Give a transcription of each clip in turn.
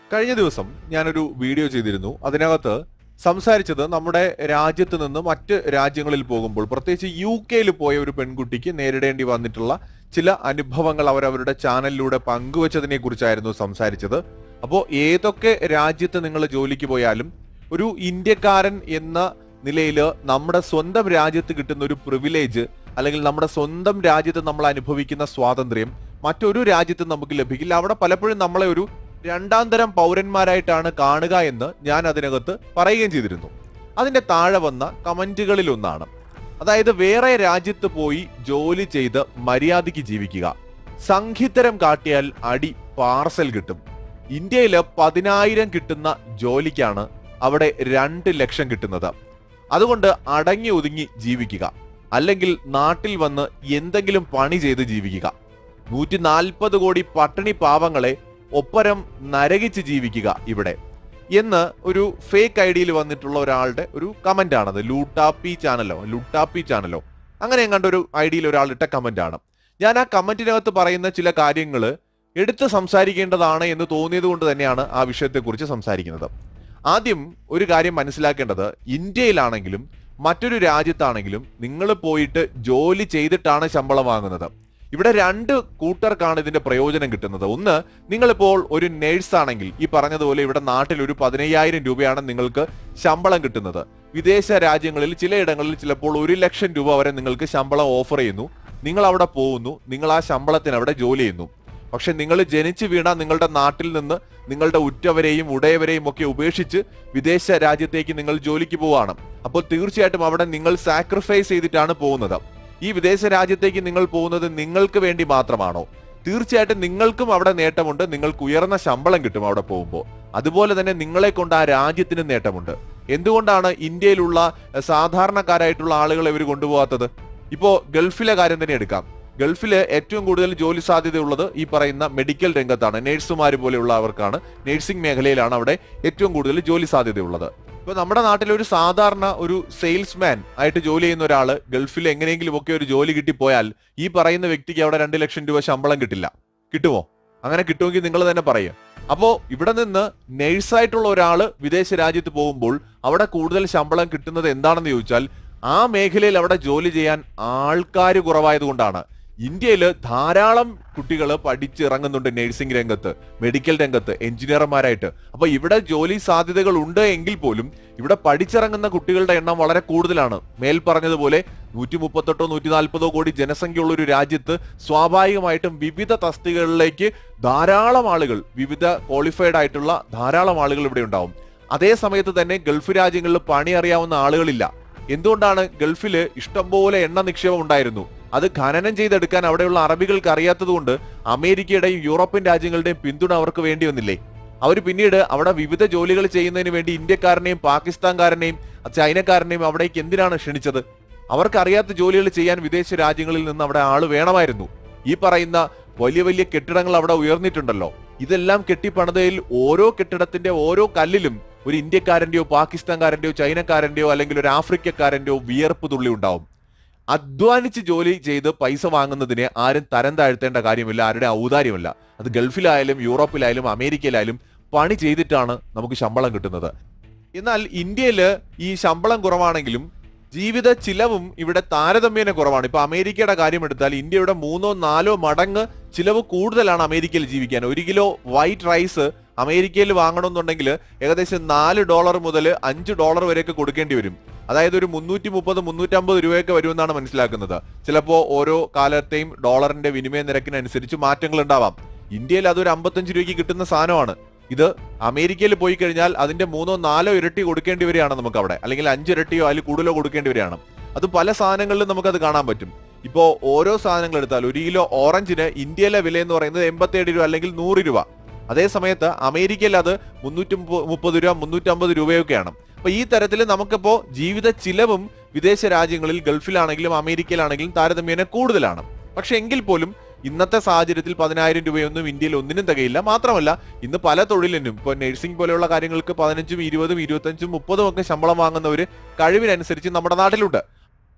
കഴിഞ്ഞ ദിവസം ഞാനൊരു വീഡിയോ ചെയ്തിരുന്നു അതിനകത്ത് സംസാരിച്ചത് നമ്മുടെ രാജ്യത്ത് നിന്ന് മറ്റ് രാജ്യങ്ങളിൽ പോകുമ്പോൾ പ്രത്യേകിച്ച് യു കെയിൽ പോയ ഒരു പെൺകുട്ടിക്ക് നേരിടേണ്ടി വന്നിട്ടുള്ള ചില അനുഭവങ്ങൾ അവരവരുടെ ചാനലിലൂടെ പങ്കുവച്ചതിനെ കുറിച്ചായിരുന്നു സംസാരിച്ചത് അപ്പോൾ ഏതൊക്കെ രാജ്യത്ത് നിങ്ങൾ ജോലിക്ക് പോയാലും ഒരു ഇന്ത്യക്കാരൻ എന്ന നിലയിൽ നമ്മുടെ സ്വന്തം രാജ്യത്ത് കിട്ടുന്ന ഒരു പ്രിവിലേജ് അല്ലെങ്കിൽ നമ്മുടെ സ്വന്തം രാജ്യത്ത് നമ്മൾ അനുഭവിക്കുന്ന സ്വാതന്ത്ര്യം മറ്റൊരു രാജ്യത്തും നമുക്ക് ലഭിക്കില്ല അവിടെ പലപ്പോഴും നമ്മളെ ഒരു രണ്ടാം തരം പൗരന്മാരായിട്ടാണ് കാണുക എന്ന് ഞാൻ അതിനകത്ത് പറയുകയും ചെയ്തിരുന്നു അതിന്റെ താഴെ വന്ന കമന്റുകളിൽ ഒന്നാണ് അതായത് വേറെ രാജ്യത്ത് പോയി ജോലി ചെയ്ത് മര്യാദയ്ക്ക് ജീവിക്കുക സംഘിത്തരം കാട്ടിയാൽ അടി പാർസൽ കിട്ടും ഇന്ത്യയിൽ പതിനായിരം കിട്ടുന്ന ജോലിക്കാണ് അവിടെ രണ്ട് ലക്ഷം കിട്ടുന്നത് അതുകൊണ്ട് അടങ്ങി ഒതുങ്ങി ജീവിക്കുക അല്ലെങ്കിൽ നാട്ടിൽ വന്ന് എന്തെങ്കിലും പണി ചെയ്ത് ജീവിക്കുക നൂറ്റി നാൽപ്പത് കോടി പട്ടിണി പാവങ്ങളെ ഒപ്പരം നരകിച്ച് ജീവിക്കുക ഇവിടെ എന്ന് ഒരു ഫേക്ക് ഐഡിയിൽ വന്നിട്ടുള്ള ഒരാളുടെ ഒരു കമന്റ് ആണത് ലൂട്ടാപ്പി ചാനലോ ലൂട്ടാപ്പി ചാനലോ അങ്ങനെ എങ്ങാണ്ട് ഒരു ഐഡിയിൽ ഒരാൾ ഇട്ട കമന്റ് ആണ് ഞാൻ ആ കമന്റിനകത്ത് പറയുന്ന ചില കാര്യങ്ങൾ എടുത്ത് സംസാരിക്കേണ്ടതാണ് എന്ന് തോന്നിയത് കൊണ്ട് തന്നെയാണ് ആ വിഷയത്തെക്കുറിച്ച് സംസാരിക്കുന്നത് ആദ്യം ഒരു കാര്യം മനസ്സിലാക്കേണ്ടത് ഇന്ത്യയിലാണെങ്കിലും മറ്റൊരു രാജ്യത്താണെങ്കിലും നിങ്ങൾ പോയിട്ട് ജോലി ചെയ്തിട്ടാണ് ശമ്പളം വാങ്ങുന്നത് ഇവിടെ രണ്ട് കൂട്ടർക്കാണ് ഇതിന്റെ പ്രയോജനം കിട്ടുന്നത് ഒന്ന് നിങ്ങളിപ്പോൾ ഒരു നേഴ്സ് ആണെങ്കിൽ ഈ പറഞ്ഞതുപോലെ ഇവിടെ നാട്ടിൽ ഒരു പതിനയ്യായിരം രൂപയാണ് നിങ്ങൾക്ക് ശമ്പളം കിട്ടുന്നത് വിദേശ രാജ്യങ്ങളിൽ ചിലയിടങ്ങളിൽ ചിലപ്പോൾ ഒരു ലക്ഷം രൂപ വരെ നിങ്ങൾക്ക് ശമ്പളം ഓഫർ ചെയ്യുന്നു നിങ്ങൾ അവിടെ പോകുന്നു നിങ്ങൾ ആ ശമ്പളത്തിന് അവിടെ ജോലി ചെയ്യുന്നു പക്ഷെ നിങ്ങൾ ജനിച്ചു വീണ നിങ്ങളുടെ നാട്ടിൽ നിന്ന് നിങ്ങളുടെ ഉറ്റവരെയും ഉടയവരെയും ഒക്കെ ഉപേക്ഷിച്ച് വിദേശ രാജ്യത്തേക്ക് നിങ്ങൾ ജോലിക്ക് പോവാണ് അപ്പോൾ തീർച്ചയായിട്ടും അവിടെ നിങ്ങൾ സാക്രിഫൈസ് ചെയ്തിട്ടാണ് പോകുന്നത് ഈ വിദേശ രാജ്യത്തേക്ക് നിങ്ങൾ പോകുന്നത് നിങ്ങൾക്ക് വേണ്ടി മാത്രമാണോ തീർച്ചയായിട്ടും നിങ്ങൾക്കും അവിടെ നേട്ടമുണ്ട് നിങ്ങൾക്ക് ഉയർന്ന ശമ്പളം കിട്ടും അവിടെ പോകുമ്പോൾ അതുപോലെ തന്നെ നിങ്ങളെ കൊണ്ട് ആ രാജ്യത്തിന് നേട്ടമുണ്ട് എന്തുകൊണ്ടാണ് ഇന്ത്യയിലുള്ള എഹ്, സാധാരണക്കാരായിട്ടുള്ള ആളുകളെ ഇവർ കൊണ്ടുപോകാത്തത് ഇപ്പോ ഗൾഫിലെ കാര്യം തന്നെ എടുക്കാം ഗൾഫില് ഏറ്റവും കൂടുതൽ ജോലി സാധ്യതയുള്ളത് ഈ പറയുന്ന മെഡിക്കൽ രംഗത്താണ് നേഴ്സുമാർ പോലെയുള്ളവർക്കാണ് നേഴ്സിംഗ് മേഖലയിലാണ് അവിടെ ഏറ്റവും കൂടുതൽ ജോലി സാധ്യതയുള്ളത് ഇപ്പൊ നമ്മുടെ നാട്ടിൽ ഒരു സാധാരണ ഒരു സെയിൽസ്മാൻ ആയിട്ട് ജോലി ചെയ്യുന്ന ഒരാള് ഗൾഫിൽ എങ്ങനെയെങ്കിലും ഒക്കെ ഒരു ജോലി കിട്ടിപ്പോയാൽ ഈ പറയുന്ന വ്യക്തിക്ക് അവിടെ രണ്ട് ലക്ഷം രൂപ ശമ്പളം കിട്ടില്ല കിട്ടുമോ അങ്ങനെ കിട്ടുമെങ്കിൽ നിങ്ങൾ തന്നെ പറയുക അപ്പോ ഇവിടെ നിന്ന് നേഴ്സായിട്ടുള്ള ഒരാള് വിദേശ രാജ്യത്ത് പോകുമ്പോൾ അവിടെ കൂടുതൽ ശമ്പളം കിട്ടുന്നത് എന്താണെന്ന് ചോദിച്ചാൽ ആ മേഖലയിൽ അവിടെ ജോലി ചെയ്യാൻ ആൾക്കാർ കുറവായതുകൊണ്ടാണ് ഇന്ത്യയിൽ ധാരാളം കുട്ടികൾ പഠിച്ചിറങ്ങുന്നുണ്ട് നഴ്സിംഗ് രംഗത്ത് മെഡിക്കൽ രംഗത്ത് എഞ്ചിനീയർമാരായിട്ട് അപ്പൊ ഇവിടെ ജോലി സാധ്യതകൾ ഉണ്ട് എങ്കിൽ പോലും ഇവിടെ പഠിച്ചിറങ്ങുന്ന കുട്ടികളുടെ എണ്ണം വളരെ കൂടുതലാണ് മേൽ പറഞ്ഞതുപോലെ നൂറ്റി മുപ്പത്തെട്ടോ നൂറ്റി നാൽപ്പതോ കോടി ജനസംഖ്യയുള്ള ഒരു രാജ്യത്ത് സ്വാഭാവികമായിട്ടും വിവിധ തസ്തികകളിലേക്ക് ധാരാളം ആളുകൾ വിവിധ ക്വാളിഫൈഡ് ആയിട്ടുള്ള ധാരാളം ആളുകൾ ഇവിടെ ഉണ്ടാവും അതേ സമയത്ത് തന്നെ ഗൾഫ് രാജ്യങ്ങളിൽ പണി അറിയാവുന്ന ആളുകളില്ല എന്തുകൊണ്ടാണ് ഗൾഫില് ഇഷ്ടംപോലെ എണ്ണ നിക്ഷേപം ഉണ്ടായിരുന്നു അത് ഖനനം ചെയ്തെടുക്കാൻ അവിടെയുള്ള അറബികൾക്ക് അറിയാത്തതുകൊണ്ട് അമേരിക്കയുടെയും യൂറോപ്യൻ രാജ്യങ്ങളുടെയും പിന്തുണ അവർക്ക് വേണ്ടി വന്നില്ലേ അവർ പിന്നീട് അവിടെ വിവിധ ജോലികൾ ചെയ്യുന്നതിന് വേണ്ടി ഇന്ത്യക്കാരനെയും പാകിസ്ഥാൻകാരനെയും ചൈനക്കാരനെയും അവിടേക്ക് എന്തിനാണ് ക്ഷണിച്ചത് അവർക്ക് അറിയാത്ത ജോലികൾ ചെയ്യാൻ വിദേശ രാജ്യങ്ങളിൽ നിന്ന് അവിടെ ആള് വേണമായിരുന്നു ഈ പറയുന്ന വലിയ വലിയ കെട്ടിടങ്ങൾ അവിടെ ഉയർന്നിട്ടുണ്ടല്ലോ ഇതെല്ലാം കെട്ടിപ്പണിതയിൽ ഓരോ കെട്ടിടത്തിന്റെ ഓരോ കല്ലിലും ഒരു ഇന്ത്യക്കാരന്റെയോ പാകിസ്ഥാൻകാരന്റെയോ ചൈനക്കാരന്റെയോ അല്ലെങ്കിൽ ഒരു ആഫ്രിക്കക്കാരന്റെയോ വിയർപ്പ് തുള്ളി ഉണ്ടാവും അധ്വാനിച്ച് ജോലി ചെയ്ത് പൈസ വാങ്ങുന്നതിനെ ആരും തരം താഴ്ത്തേണ്ട കാര്യമില്ല ആരുടെ ഔദാര്യമല്ല അത് ഗൾഫിലായാലും യൂറോപ്പിലായാലും അമേരിക്കയിലായാലും പണി ചെയ്തിട്ടാണ് നമുക്ക് ശമ്പളം കിട്ടുന്നത് എന്നാൽ ഇന്ത്യയില് ഈ ശമ്പളം കുറവാണെങ്കിലും ജീവിത ചിലവും ഇവിടെ താരതമ്യേന കുറവാണ് ഇപ്പൊ അമേരിക്കയുടെ കാര്യം എടുത്താൽ ഇന്ത്യയുടെ മൂന്നോ നാലോ മടങ്ങ് ചിലവ് കൂടുതലാണ് അമേരിക്കയിൽ ജീവിക്കാൻ ഒരു കിലോ വൈറ്റ് റൈസ് അമേരിക്കയിൽ വാങ്ങണമെന്നുണ്ടെങ്കിൽ ഏകദേശം നാല് ഡോളർ മുതൽ അഞ്ച് ഡോളർ വരെയൊക്കെ കൊടുക്കേണ്ടി വരും അതായത് ഒരു മുന്നൂറ്റി മുപ്പത് മുന്നൂറ്റമ്പത് രൂപയൊക്കെ വരുമെന്നാണ് മനസ്സിലാക്കുന്നത് ചിലപ്പോൾ ഓരോ കാലത്തെയും ഡോളറിന്റെ വിനിമയ നിരക്കിനനുസരിച്ച് മാറ്റങ്ങൾ ഉണ്ടാവാം ഇന്ത്യയിൽ അതൊരു അമ്പത്തഞ്ച് രൂപയ്ക്ക് കിട്ടുന്ന സാധനമാണ് ഇത് അമേരിക്കയിൽ പോയി കഴിഞ്ഞാൽ അതിന്റെ മൂന്നോ നാലോ ഇരട്ടി കൊടുക്കേണ്ടി വരികയാണ് നമുക്ക് അവിടെ അല്ലെങ്കിൽ അഞ്ച് ഇരട്ടിയോ അതിൽ കൂടുതലോ കൊടുക്കേണ്ടി വരികയാണ് അത് പല സാധനങ്ങളിലും നമുക്കത് കാണാൻ പറ്റും ഇപ്പോ ഓരോ സാധനങ്ങൾ എടുത്താൽ ഒരു കിലോ ഓറഞ്ചിന് ഇന്ത്യയിലെ വില എന്ന് പറയുന്നത് എൺപത്തേഴ് രൂപ അല്ലെങ്കിൽ നൂറ് രൂപ അതേ സമയത്ത് അമേരിക്കയിൽ അത് മുന്നൂറ്റി മുപ്പത് രൂപ മുന്നൂറ്റമ്പത് രൂപയൊക്കെയാണ് അപ്പൊ ഈ തരത്തിൽ നമുക്കിപ്പോ ജീവിത ചിലവും വിദേശ രാജ്യങ്ങളിൽ ഗൾഫിലാണെങ്കിലും അമേരിക്കയിലാണെങ്കിലും താരതമ്യേന കൂടുതലാണ് പക്ഷെ എങ്കിൽ പോലും ഇന്നത്തെ സാഹചര്യത്തിൽ പതിനായിരം രൂപയൊന്നും ഇന്ത്യയിൽ ഒന്നിനും തികയില്ല മാത്രമല്ല ഇന്ന് പല തൊഴിലിനും ഇപ്പോൾ നഴ്സിംഗ് പോലെയുള്ള കാര്യങ്ങൾക്ക് പതിനഞ്ചും ഇരുപതും ഇരുപത്തഞ്ചും മുപ്പതും ഒക്കെ ശമ്പളം വാങ്ങുന്നവര് കഴിവിനനുസരിച്ച് നമ്മുടെ നാട്ടിലുണ്ട്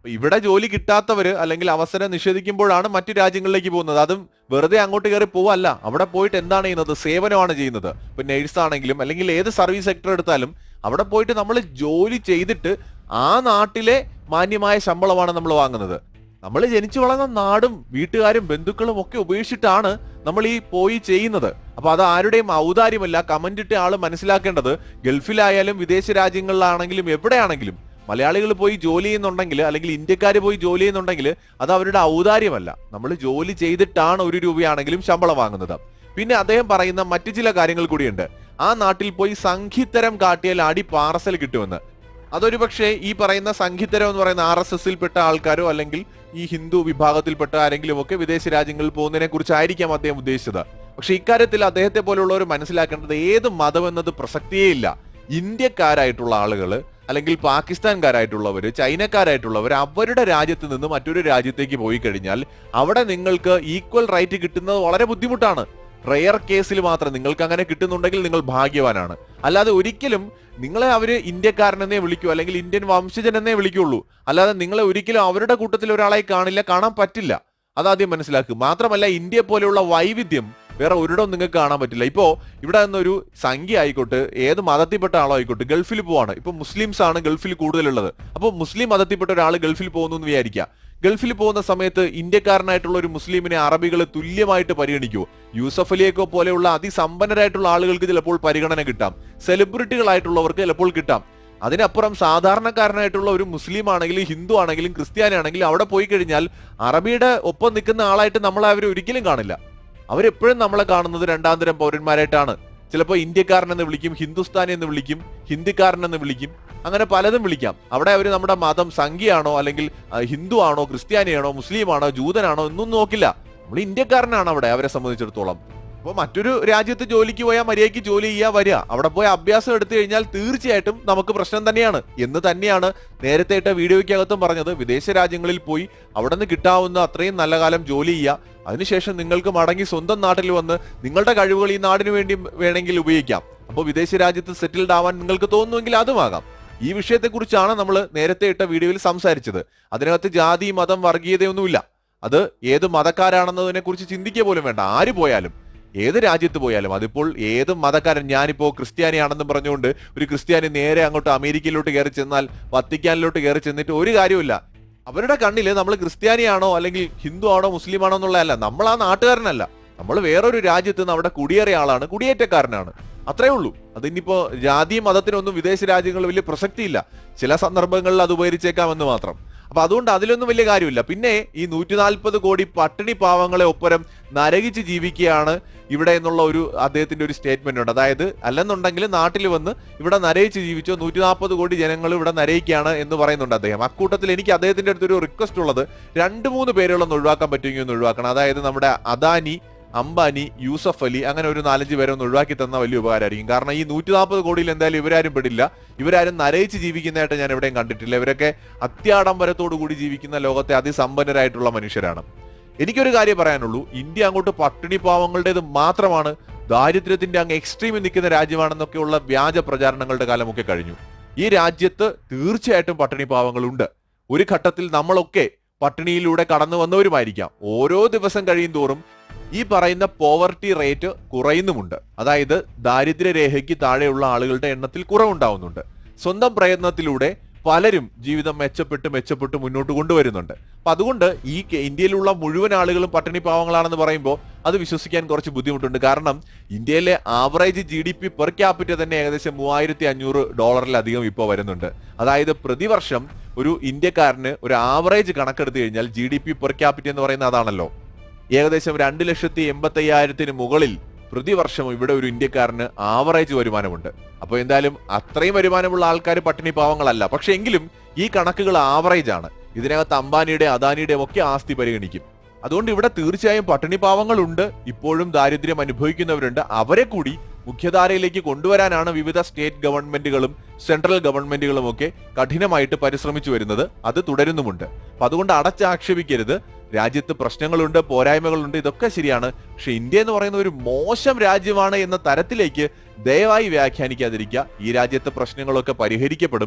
അപ്പൊ ഇവിടെ ജോലി കിട്ടാത്തവര് അല്ലെങ്കിൽ അവസരം നിഷേധിക്കുമ്പോഴാണ് മറ്റു രാജ്യങ്ങളിലേക്ക് പോകുന്നത് അതും വെറുതെ അങ്ങോട്ട് കയറി പോവല്ല അവിടെ പോയിട്ട് എന്താണ് ചെയ്യുന്നത് സേവനമാണ് ചെയ്യുന്നത് ഇപ്പൊ നേഴ്സ് ആണെങ്കിലും അല്ലെങ്കിൽ ഏത് സർവീസ് സെക്ടർ എടുത്താലും അവിടെ പോയിട്ട് നമ്മൾ ജോലി ചെയ്തിട്ട് ആ നാട്ടിലെ മാന്യമായ ശമ്പളമാണ് നമ്മൾ വാങ്ങുന്നത് നമ്മൾ ജനിച്ചു വളർന്ന നാടും വീട്ടുകാരും ബന്ധുക്കളും ഒക്കെ ഉപേക്ഷിച്ചിട്ടാണ് നമ്മൾ ഈ പോയി ചെയ്യുന്നത് അപ്പൊ അത് ആരുടെയും ഔദാര്യമല്ല കമന്റ് ഇട്ട ആള് മനസ്സിലാക്കേണ്ടത് ഗൾഫിലായാലും വിദേശ രാജ്യങ്ങളിലാണെങ്കിലും എവിടെയാണെങ്കിലും മലയാളികൾ പോയി ജോലി ചെയ്യുന്നുണ്ടെങ്കിൽ അല്ലെങ്കിൽ ഇന്ത്യക്കാർ പോയി ജോലി ചെയ്യുന്നുണ്ടെങ്കിൽ അത് അവരുടെ ഔദാര്യമല്ല നമ്മൾ ജോലി ചെയ്തിട്ടാണ് ഒരു രൂപയാണെങ്കിലും ശമ്പളം വാങ്ങുന്നത് പിന്നെ അദ്ദേഹം പറയുന്ന മറ്റു ചില കാര്യങ്ങൾ കൂടിയുണ്ട് ആ നാട്ടിൽ പോയി സംഘിത്തരം കാട്ടിയാൽ അടി പാർസൽ കിട്ടുമെന്ന് അതൊരു പക്ഷേ ഈ പറയുന്ന സംഘിത്തരം എന്ന് പറയുന്ന ആർ എസ് എസിൽപ്പെട്ട ആൾക്കാരോ അല്ലെങ്കിൽ ഈ ഹിന്ദു വിഭാഗത്തിൽപ്പെട്ട ആരെങ്കിലും ഒക്കെ വിദേശ രാജ്യങ്ങളിൽ പോകുന്നതിനെ കുറിച്ചായിരിക്കാം അദ്ദേഹം ഉദ്ദേശിച്ചത് പക്ഷെ ഇക്കാര്യത്തിൽ അദ്ദേഹത്തെ പോലുള്ളവർ മനസ്സിലാക്കേണ്ടത് ഏത് മതം എന്നത് പ്രസക്തിയേ ഇല്ല ഇന്ത്യക്കാരായിട്ടുള്ള ആളുകൾ അല്ലെങ്കിൽ പാകിസ്ഥാൻകാരായിട്ടുള്ളവർ ചൈനക്കാരായിട്ടുള്ളവർ അവരുടെ രാജ്യത്ത് നിന്ന് മറ്റൊരു രാജ്യത്തേക്ക് പോയി കഴിഞ്ഞാൽ അവിടെ നിങ്ങൾക്ക് ഈക്വൽ റൈറ്റ് കിട്ടുന്നത് വളരെ ബുദ്ധിമുട്ടാണ് റെയർ കേസിൽ മാത്രം നിങ്ങൾക്ക് അങ്ങനെ കിട്ടുന്നുണ്ടെങ്കിൽ നിങ്ങൾ ഭാഗ്യവാനാണ് അല്ലാതെ ഒരിക്കലും നിങ്ങളെ അവര് ഇന്ത്യക്കാരനെന്നേ വിളിക്കൂ അല്ലെങ്കിൽ ഇന്ത്യൻ വംശജൻ എന്നേ വിളിക്കുള്ളൂ അല്ലാതെ നിങ്ങളെ ഒരിക്കലും അവരുടെ കൂട്ടത്തിൽ ഒരാളായി കാണില്ല കാണാൻ പറ്റില്ല അതാദ്യം മനസ്സിലാക്കുക മാത്രമല്ല ഇന്ത്യ പോലെയുള്ള വൈവിധ്യം വേറെ ഒരിടവും നിങ്ങൾക്ക് കാണാൻ പറ്റില്ല ഇപ്പോ ഇവിടെ നിന്നൊരു സംഖ്യ ആയിക്കോട്ടെ ഏത് മതത്തിൽപ്പെട്ട ആളോ ആയിക്കോട്ടെ ഗൾഫിൽ പോവാണ് ഇപ്പൊ മുസ്ലിംസ് ആണ് ഗൾഫിൽ കൂടുതലുള്ളത് അപ്പോൾ മുസ്ലിം മതത്തിൽപ്പെട്ട ഒരാൾ ഗൾഫിൽ പോകുന്നു എന്ന് വിചാരിക്കുക ഗൾഫിൽ പോകുന്ന സമയത്ത് ഇന്ത്യക്കാരനായിട്ടുള്ള ഒരു മുസ്ലിമിനെ അറബികൾ തുല്യമായിട്ട് പരിഗണിക്കൂ യൂസഫ് അലിയൊക്കെ പോലെയുള്ള അതിസമ്പന്നരായിട്ടുള്ള ആളുകൾക്ക് ചിലപ്പോൾ പരിഗണന കിട്ടാം സെലിബ്രിറ്റികളായിട്ടുള്ളവർക്ക് ചിലപ്പോൾ കിട്ടാം അതിനപ്പുറം സാധാരണക്കാരനായിട്ടുള്ള ഒരു മുസ്ലിം ആണെങ്കിലും ഹിന്ദു ആണെങ്കിലും ക്രിസ്ത്യാനി ആണെങ്കിലും അവിടെ പോയി കഴിഞ്ഞാൽ അറബിയുടെ ഒപ്പം നിൽക്കുന്ന ആളായിട്ട് നമ്മളെ അവർ ഒരിക്കലും കാണില്ല അവരെപ്പോഴും നമ്മളെ കാണുന്നത് രണ്ടാം തരം പൗരന്മാരായിട്ടാണ് ചിലപ്പോൾ ഇന്ത്യക്കാരൻ എന്ന് വിളിക്കും ഹിന്ദുസ്ഥാനി എന്ന് വിളിക്കും ഹിന്ദിക്കാരൻ എന്ന് വിളിക്കും അങ്ങനെ പലതും വിളിക്കാം അവിടെ അവർ നമ്മുടെ മതം സംഖ്യയാണോ അല്ലെങ്കിൽ ആ, ഹിന്ദു ആണോ ക്രിസ്ത്യാനിയാണോ മുസ്ലിം ആണോ ജൂതനാണോ ഒന്നും നോക്കില്ല നമ്മൾ ഇന്ത്യക്കാരനാണ് അവിടെ അവരെ സംബന്ധിച്ചിടത്തോളം അപ്പോൾ മറ്റൊരു രാജ്യത്ത് ജോലിക്ക് പോയാൽ മര്യാദയ്ക്ക് ജോലി ചെയ്യുക വരിക അവിടെ പോയി അഭ്യാസം എടുത്തു കഴിഞ്ഞാൽ തീർച്ചയായിട്ടും നമുക്ക് പ്രശ്നം തന്നെയാണ് എന്ന് തന്നെയാണ് നേരത്തെ ഇട്ട വീഡിയോയ്ക്കകത്തും പറഞ്ഞത് വിദേശ രാജ്യങ്ങളിൽ പോയി അവിടെ നിന്ന് കിട്ടാവുന്ന അത്രയും നല്ല കാലം ജോലി ചെയ്യുക അതിനുശേഷം നിങ്ങൾക്ക് മടങ്ങി സ്വന്തം നാട്ടിൽ വന്ന് നിങ്ങളുടെ കഴിവുകൾ ഈ നാടിന് വേണ്ടി വേണമെങ്കിൽ ഉപയോഗിക്കാം അപ്പോൾ വിദേശ രാജ്യത്ത് സെറ്റിൽഡ് ആവാൻ നിങ്ങൾക്ക് തോന്നുമെങ്കിൽ അതുമാകാം ഈ വിഷയത്തെക്കുറിച്ചാണ് നമ്മൾ നേരത്തെ ഇട്ട വീഡിയോയിൽ സംസാരിച്ചത് അതിനകത്ത് ജാതി മതം വർഗീയതയൊന്നുമില്ല അത് ഏത് മതക്കാരാണെന്നതിനെ കുറിച്ച് ചിന്തിക്കുക പോലും വേണ്ട ആര് പോയാലും ഏത് രാജ്യത്ത് പോയാലും അതിപ്പോൾ ഏത് മതക്കാരൻ ഞാനിപ്പോ ക്രിസ്ത്യാനിയാണെന്നും പറഞ്ഞുകൊണ്ട് ഒരു ക്രിസ്ത്യാനി നേരെ അങ്ങോട്ട് അമേരിക്കയിലോട്ട് കയറി ചെന്നാൽ വത്തിക്കാനിലോട്ട് കയറി ചെന്നിട്ട് ഒരു കാര്യമില്ല അവരുടെ കണ്ണിൽ നമ്മൾ ക്രിസ്ത്യാനിയാണോ അല്ലെങ്കിൽ ഹിന്ദു ആണോ മുസ്ലിം ആണോ എന്നുള്ളതല്ല നമ്മൾ ആ നാട്ടുകാരനല്ല നമ്മൾ വേറൊരു രാജ്യത്ത് നിന്ന് അവിടെ കുടിയേറിയ ആളാണ് കുടിയേറ്റക്കാരനാണ് അത്രേ ഉള്ളൂ അതിനിപ്പോ ജാതി മതത്തിനൊന്നും വിദേശ രാജ്യങ്ങളിൽ വലിയ പ്രസക്തിയില്ല ചില സന്ദർഭങ്ങളിൽ അത് ഉപകരിച്ചേക്കാമെന്ന് മാത്രം അപ്പൊ അതുകൊണ്ട് അതിലൊന്നും വലിയ കാര്യമില്ല പിന്നെ ഈ നൂറ്റി നാൽപ്പത് കോടി പട്ടിണി പാവങ്ങളെ ഒപ്പരം നരകിച്ച് ജീവിക്കുകയാണ് ഇവിടെ എന്നുള്ള ഒരു അദ്ദേഹത്തിന്റെ ഒരു സ്റ്റേറ്റ്മെന്റ് ഉണ്ട് അതായത് അല്ലെന്നുണ്ടെങ്കിൽ നാട്ടിൽ വന്ന് ഇവിടെ നരയിച്ച് ജീവിച്ചോ നൂറ്റി നാൽപ്പത് കോടി ജനങ്ങൾ ഇവിടെ നരയിക്കുകയാണ് എന്ന് പറയുന്നുണ്ട് അദ്ദേഹം അക്കൂട്ടത്തിൽ എനിക്ക് അദ്ദേഹത്തിന്റെ അടുത്തൊരു റിക്വസ്റ്റ് ഉള്ളത് രണ്ട് മൂന്ന് പേരുകളൊന്ന് ഒഴിവാക്കാൻ പറ്റുമെങ്കിൽ ഒന്ന് ഒഴിവാക്കണം അതായത് നമ്മുടെ അദാനി അംബാനി യൂസഫ് അലി അങ്ങനെ ഒരു നാലഞ്ച് പേരെ ഒന്ന് ഒഴിവാക്കി തന്ന വലിയ ഉപകാരമായിരിക്കും കാരണം ഈ നൂറ്റി നാൽപ്പത് കോടിയിൽ എന്തായാലും ഇവരാരും പെടില്ല ഇവരാരും നരയിച്ച് ജീവിക്കുന്നതായിട്ട് ഞാൻ എവിടെയും കണ്ടിട്ടില്ല ഇവരൊക്കെ അത്യാഡംബരത്തോടു കൂടി ജീവിക്കുന്ന ലോകത്തെ അതിസമ്പന്നരായിട്ടുള്ള മനുഷ്യരാണ് എനിക്കൊരു കാര്യം പറയാനുള്ളൂ ഇന്ത്യ അങ്ങോട്ട് പട്ടിണി പാവങ്ങളുടേത് മാത്രമാണ് ദാരിദ്ര്യത്തിന്റെ അങ്ങ് എക്സ്ട്രീമിൽ നിൽക്കുന്ന രാജ്യമാണെന്നൊക്കെയുള്ള വ്യാജ പ്രചാരണങ്ങളുടെ കാലമൊക്കെ കഴിഞ്ഞു ഈ രാജ്യത്ത് തീർച്ചയായിട്ടും പട്ടിണി പാവങ്ങളുണ്ട് ഒരു ഘട്ടത്തിൽ നമ്മളൊക്കെ പട്ടിണിയിലൂടെ കടന്നു വന്നവരുമായിരിക്കാം ഓരോ ദിവസം കഴിയും തോറും ഈ പറയുന്ന പോവർട്ടി റേറ്റ് കുറയുന്നുമുണ്ട് അതായത് ദാരിദ്ര്യരേഖയ്ക്ക് താഴെയുള്ള ആളുകളുടെ എണ്ണത്തിൽ കുറവുണ്ടാവുന്നുണ്ട് സ്വന്തം പ്രയത്നത്തിലൂടെ പലരും ജീവിതം മെച്ചപ്പെട്ട് മെച്ചപ്പെട്ട് മുന്നോട്ട് കൊണ്ടുവരുന്നുണ്ട് അപ്പൊ അതുകൊണ്ട് ഈ കെ- ഇന്ത്യയിലുള്ള മുഴുവൻ ആളുകളും പട്ടിണി പാവങ്ങളാണെന്ന് പറയുമ്പോൾ അത് വിശ്വസിക്കാൻ കുറച്ച് ബുദ്ധിമുട്ടുണ്ട് കാരണം ഇന്ത്യയിലെ average G D P per capita തന്നെ ഏകദേശം മൂവായിരത്തി അഞ്ഞൂറ് ഡോളറിലധികം ഇപ്പോൾ വരുന്നുണ്ട് അതായത് പ്രതിവർഷം ഒരു ഇന്ത്യക്കാരന് ഒരു ആവറേജ് കണക്കെടുത്തു കഴിഞ്ഞാൽ G D P per capita എന്ന് പറയുന്നത് അതാണല്ലോ ഏകദേശം രണ്ട് ലക്ഷത്തി എൺപത്തി അയ്യായിരത്തിന് മുകളിൽ പ്രതിവർഷം ഇവിടെ ഒരു ഇന്ത്യക്കാരന് ആവറേജ് വരുമാനമുണ്ട് അപ്പോൾ എന്തായാലും അത്രയും വരുമാനമുള്ള ആൾക്കാർ പട്ടിണി പാവങ്ങളല്ല പക്ഷെ എങ്കിലും ഈ കണക്കുകൾ ആവറേജ് ആണ് ഇതിനകത്ത് അംബാനിയുടെ അദാനിയുടെയും ഒക്കെ ആസ്തി പരിഗണിക്കും അതുകൊണ്ട് ഇവിടെ തീർച്ചയായും പട്ടിണി പാവങ്ങളുണ്ട് ഇപ്പോഴും ദാരിദ്ര്യം അനുഭവിക്കുന്നവരുണ്ട് അവരെ കൂടി മുഖ്യധാരയിലേക്ക് കൊണ്ടുവരാനാണ് വിവിധ സ്റ്റേറ്റ് ഗവൺമെന്റുകളും സെൻട്രൽ ഗവൺമെന്റുകളും ഒക്കെ കഠിനമായിട്ട് പരിശ്രമിച്ചു വരുന്നത് അത് തുടരുന്നുമുണ്ട് അപ്പൊ അതുകൊണ്ട് അടച്ചാക്ഷേപിക്കരുത് രാജ്യത്ത് പ്രശ്നങ്ങളുണ്ട് പോരായ്മകളുണ്ട് ഇതൊക്കെ ശരിയാണ് പക്ഷെ ഇന്ത്യ എന്ന് പറയുന്ന ഒരു മോശം രാജ്യമാണ് എന്ന തരത്തിലേക്ക് ദയവായി വ്യാഖ്യാനിക്കാതിരിക്കുക ഈ രാജ്യത്തെ പ്രശ്നങ്ങളൊക്കെ പരിഹരിക്കപ്പെടും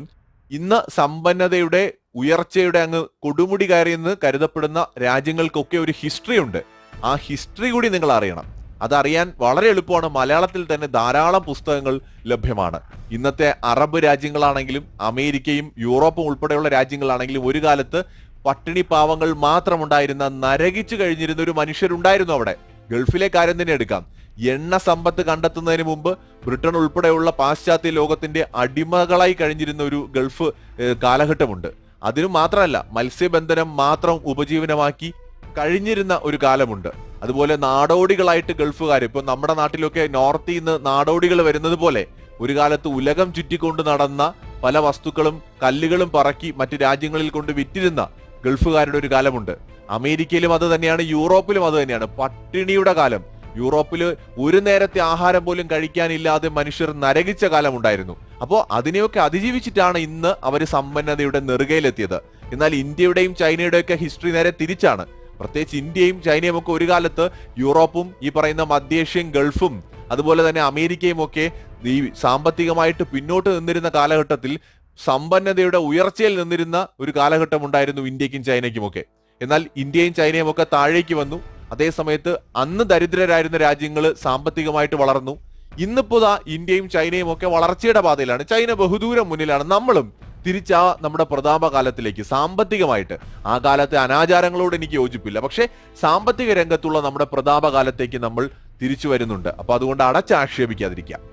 ഇന്ന് സമ്പന്നതയുടെ ഉയർച്ചയുടെ അങ്ങ് കൊടുമുടി കയറിയെന്ന് കരുതപ്പെടുന്ന രാജ്യങ്ങൾക്കൊക്കെ ഒരു ഹിസ്റ്ററി ഉണ്ട് ആ ഹിസ്റ്ററി കൂടി നിങ്ങൾ അറിയണം അതറിയാൻ വളരെ എളുപ്പമാണ് മലയാളത്തിൽ തന്നെ ധാരാളം പുസ്തകങ്ങൾ ലഭ്യമാണ് ഇന്നത്തെ അറബ് രാജ്യങ്ങളാണെങ്കിലും അമേരിക്കയും യൂറോപ്പും ഉൾപ്പെടെയുള്ള രാജ്യങ്ങളാണെങ്കിലും ഒരു കാലത്ത് പട്ടിണി പാവങ്ങൾ മാത്രമുണ്ടായിരുന്ന നരകിച്ചു കഴിഞ്ഞിരുന്ന ഒരു മനുഷ്യരുണ്ടായിരുന്നു അവിടെ ഗൾഫിലെ കാര്യം തന്നെ എടുക്കാം എണ്ണ സമ്പത്ത് കണ്ടെത്തുന്നതിന് മുമ്പ് ബ്രിട്ടൻ ഉൾപ്പെടെയുള്ള പാശ്ചാത്യ ലോകത്തിന്റെ അടിമകളായി കഴിഞ്ഞിരുന്ന ഒരു ഗൾഫ് ഏഹ്, കാലഘട്ടമുണ്ട് അതിനു മാത്രമല്ല മത്സ്യബന്ധനം മാത്രം ഉപജീവനമാക്കി കഴിഞ്ഞിരുന്ന ഒരു കാലമുണ്ട് അതുപോലെ നാടോടികളായിട്ട് ഗൾഫുകാർ ഇപ്പൊ നമ്മുടെ നാട്ടിലൊക്കെ നോർത്തിൽ നിന്ന് നാടോടികൾ വരുന്നത് പോലെ ഒരു കാലത്ത് ഉലകം ചുറ്റിക്കൊണ്ട് നടന്ന പല വസ്തുക്കളും കല്ലുകളും പറക്കി മറ്റു രാജ്യങ്ങളിൽ കൊണ്ട് വിറ്റിരുന്ന ഗൾഫുകാരുടെ ഒരു കാലമുണ്ട് അമേരിക്കയിലും അത് തന്നെയാണ് യൂറോപ്പിലും അത് തന്നെയാണ് പട്ടിണിയുടെ കാലം യൂറോപ്പിൽ ഒരു നേരത്തെ ആഹാരം പോലും കഴിക്കാനില്ലാതെ മനുഷ്യർ നരകിച്ച കാലമുണ്ടായിരുന്നു അപ്പോൾ അതിനെയൊക്കെ അതിജീവിച്ചിട്ടാണ് ഇന്ന് അവർ സമ്പന്നതയുടെ നെറുകയിലെത്തിയത് എന്നാൽ ഇന്ത്യയുടെയും ചൈനയുടെയും ഒക്കെ ഹിസ്റ്ററി നേരെ തിരിച്ചാണ് പ്രത്യേകിച്ച് ഇന്ത്യയും ചൈനയും ഒക്കെ ഒരു കാലത്ത് യൂറോപ്പും ഈ പറയുന്ന മധ്യേഷ്യൻ ഗൾഫും അതുപോലെ തന്നെ അമേരിക്കയും ഒക്കെ ഈ സാമ്പത്തികമായിട്ട് പിന്നോട്ട് നിന്നിരുന്ന കാലഘട്ടത്തിൽ സമ്പന്നതയുടെ ഉയർച്ചയിൽ നിന്നിരുന്ന ഒരു കാലഘട്ടം ഉണ്ടായിരുന്നു ഇന്ത്യക്കും ചൈനയ്ക്കും ഒക്കെ എന്നാൽ ഇന്ത്യയും ചൈനയും ഒക്കെ താഴേക്ക് വന്നു അതേ സമയത്ത് അന്ന് ദരിദ്രരായിരുന്ന രാജ്യങ്ങൾ സാമ്പത്തികമായിട്ട് വളർന്നു ഇന്നിപ്പോ ദാ ഇന്ത്യയും ചൈനയും ഒക്കെ വളർച്ചയുടെ പാതയിലാണ് ചൈന ബഹുദൂരം മുന്നിലാണ് നമ്മളും തിരിച്ചാ നമ്മുടെ പ്രതാപ കാലത്തിലേക്ക് സാമ്പത്തികമായിട്ട് ആ കാലത്തെ അനാചാരങ്ങളോട് എനിക്ക് യോജിപ്പില്ല പക്ഷേ സാമ്പത്തിക രംഗത്തുള്ള നമ്മുടെ പ്രതാപ കാലത്തേക്ക് നമ്മൾ തിരിച്ചു വരുന്നുണ്ട് അപ്പൊ അതുകൊണ്ട് അടച്ചാക്ഷേപിക്കാതിരിക്കാം